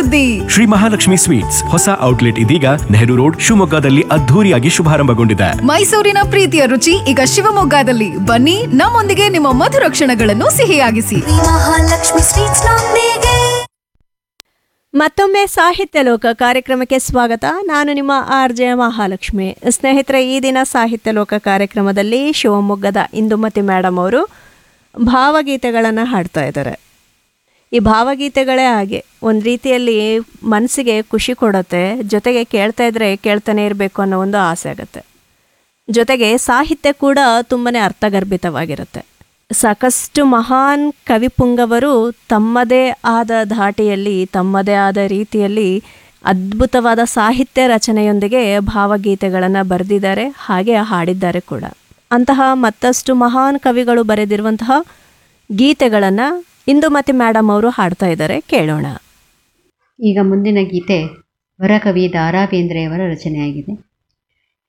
ಸುದ್ದಿ ಶ್ರೀ ಮಹಾಲಕ್ಷ್ಮಿ ಸ್ವೀಟ್ಸ್ ಹೊಸ ಔಟ್ಲೆಟ್ ಇದೀಗ ನೆಹರು ರೋಡ್ ಶಿವಮೊಗ್ಗದಲ್ಲಿ ಅದ್ಧೂರಿಯಾಗಿ ಶುಭಾರಂಭಗೊಂಡಿದೆ ಮೈಸೂರಿನ ಪ್ರೀತಿಯ ರುಚಿ ಈಗ ಶಿವಮೊಗ್ಗದಲ್ಲಿ ಬನ್ನಿ ನಮ್ಮೊಂದಿಗೆ ನಿಮ್ಮ ಮಧುರ ಕ್ಷಣಗಳನ್ನು ಸಿಹಿಯಾಗಿಸಿ ಮಹಾಲಕ್ಷ್ಮಿ ಸ್ವೀಟ್ಸ್ ನೊಂದಿಗೆ ಮತ್ತೊಮ್ಮೆ ಸಾಹಿತ್ಯ ಲೋಕ ಕಾರ್ಯಕ್ರಮಕ್ಕೆ ಸ್ವಾಗತ ನಾನು ನಿಮ್ಮ ಆರ್ ಜೆ ಮಹಾಲಕ್ಷ್ಮಿ ಸ್ನೇಹಿತರೆ ಈ ದಿನ ಸಾಹಿತ್ಯ ಲೋಕ ಕಾರ್ಯಕ್ರಮದಲ್ಲಿ ಶಿವಮೊಗ್ಗದ ಇಂದುಮತಿ ಮೇಡಮ್ ಅವರು ಭಾವಗೀತೆಗಳನ್ನು ಹಾಡ್ತಾ ಇದ್ದಾರೆ ಈ ಭಾವಗೀತೆಗಳೇ ಹಾಗೆ ಒಂದು ರೀತಿಯಲ್ಲಿ ಮನಸ್ಸಿಗೆ ಖುಷಿ ಕೊಡುತ್ತೆ ಜೊತೆಗೆ ಕೇಳ್ತಾ ಇದ್ರೆ ಕೇಳ್ತಾನೆ ಇರಬೇಕು ಅನ್ನೋ ಒಂದು ಆಸೆ ಆಗುತ್ತೆ ಜೊತೆಗೆ ಸಾಹಿತ್ಯ ಕೂಡ ತುಂಬಾ ಅರ್ಥಗರ್ಭಿತವಾಗಿರುತ್ತೆ ಸಾಕಷ್ಟು ಮಹಾನ್ ಕವಿಪುಂಗವರು ತಮ್ಮದೇ ಆದ ಧಾಟಿಯಲ್ಲಿ ತಮ್ಮದೇ ಆದ ರೀತಿಯಲ್ಲಿ ಅದ್ಭುತವಾದ ಸಾಹಿತ್ಯ ರಚನೆಯೊಂದಿಗೆ ಭಾವಗೀತೆಗಳನ್ನು ಬರೆದಿದ್ದಾರೆ ಹಾಗೆ ಹಾಡಿದ್ದಾರೆ ಕೂಡ ಅಂತಹ ಮತ್ತಷ್ಟು ಮಹಾನ್ ಕವಿಗಳು ಬರೆದಿರುವಂತಹ ಗೀತೆಗಳನ್ನು ಇಂದುಮತಿ ಮೇಡಮ್ ಅವರು ಹಾಡ್ತಾ ಇದ್ದಾರೆ ಕೇಳೋಣ ಈಗ ಮುಂದಿನ ಗೀತೆ ವರಕವಿ ದಾರಾ ಬೇಂದ್ರೆಯವರ ರಚನೆಯಾಗಿದೆ